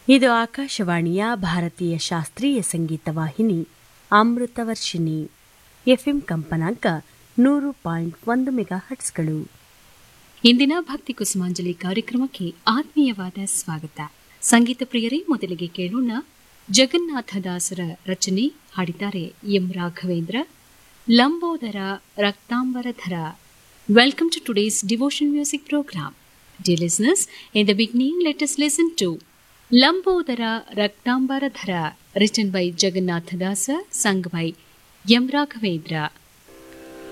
ಇದು ಆಕಾಶವಾಣಿಯ ಭಾರತೀಯ ಶಾಸ್ತ್ರೀಯ ಸಂಗೀತ ವಾಹಿನಿ ಅಮೃತವರ್ಷಿಣಿ ಎಫ್ಎಂ ಕಂಪನಾಂಕ ನೂರು ಪಾಯಿಂಟ್ ಒಂದು ಮೆಗಾ ಹಟ್ಸ್ಗಳು ಇಂದಿನ ಭಕ್ತಿ ಕುಸುಮಾಂಜಲಿ ಕಾರ್ಯಕ್ರಮಕ್ಕೆ ಆತ್ಮೀಯವಾದ ಸ್ವಾಗತ ಸಂಗೀತ ಪ್ರಿಯರೇ ಮೊದಲಿಗೆ ಕೇಳೋಣ ಜಗನ್ನಾಥದಾಸರ ರಚನೆ ಹಾಡಿದ್ದಾರೆ M Raghavendra Lambodara Raktambaradhara welcome to today's devotion music program the listeners in the beginning let us listen to Lambodara Raktambaradhara written by Jagannathadasa sung by M Raghavendra